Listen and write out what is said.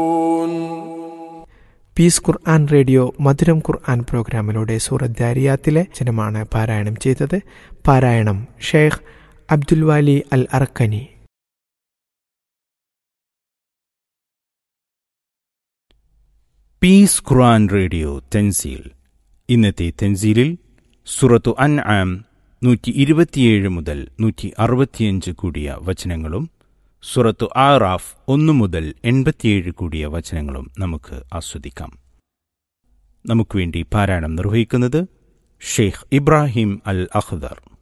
piece Quran radio മധുരം ഖുർആൻ പ്രോഗ്രാമിലൂടെ സൂറത്ത് ദാരിയാത്തിലെ ജനമാണ് പാരായണം ചെയ്തത് പാരായണം Sheikh Abdul Wali al Arakani peace Quran radio Tanzil ഇന്നത്തെ തെൻസീലിൽ സുറത്തു അൻ ആം നൂറ്റി ഇരുപത്തിയേഴ് മുതൽ നൂറ്റി അറുപത്തിയഞ്ച് കൂടിയ വചനങ്ങളും സുറത്തു ആറാഫ് ഒന്നു മുതൽ എൺപത്തിയേഴ് കൂടിയ വചനങ്ങളും നമുക്ക് ആസ്വദിക്കാം നമുക്ക് വേണ്ടി പാരായണം നിർവഹിക്കുന്നത് ഷെയ്ഖ് ഇബ്രാഹിം അൽ അഖ്ദർ